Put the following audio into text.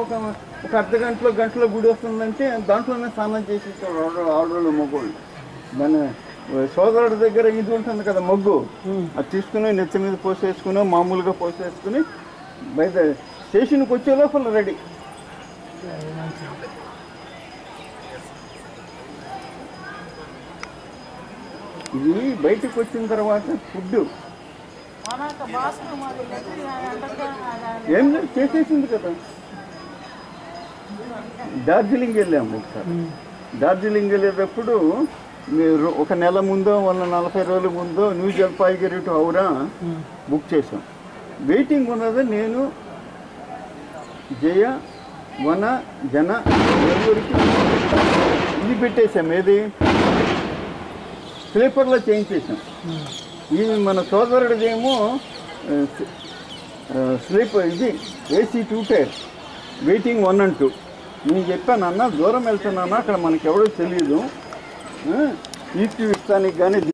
ఒక ఒక అర్ధ గంటలో గంటలో గుడి వస్తుందంటే దాంట్లోనే స్నానం చేసి ఆడవాళ్ళు మగవాళ్ళు దాని సోదరుడి దగ్గర ఇది ఉంటుంది కదా మొగ్గు అది తీసుకుని నెత్తి మీద పోసేసుకుని మామూలుగా పోసేసుకుని బయట స్టేషన్కి వచ్చే లోపల రెడీ ఇది బయటకు వచ్చిన తర్వాత ఫుడ్ మనకు బాత్రూమ్ అది లేదు అంతగా ఏం లేదు చేసేసింది కదా డార్జిలింగ్ వెళ్ళాము ఒకసారి డార్జిలింగ్ వెళ్ళేటప్పుడు మీరు ఒక నెల ముందో వాళ్ళ నలభై రోజుల ముందో new Jalpaiguri to Howrah book చేసాం వెయిటింగ్ ఉన్నది నేను జయ వన జన నలుగురికి ఇది పెట్టేశాం ఏది స్లీపర్లో చేయించేసాం ఇది మన సోదరుడిదేమో ఆ, ఆ, స్లీప్ ఇది AC two tier waiting one and two నేను చెప్పాను అన్న దూరం వెళ్తున్నాను అక్కడ మనకి ఎవడో తెలియదు ఈక్యూ ఇస్తానికి కానీ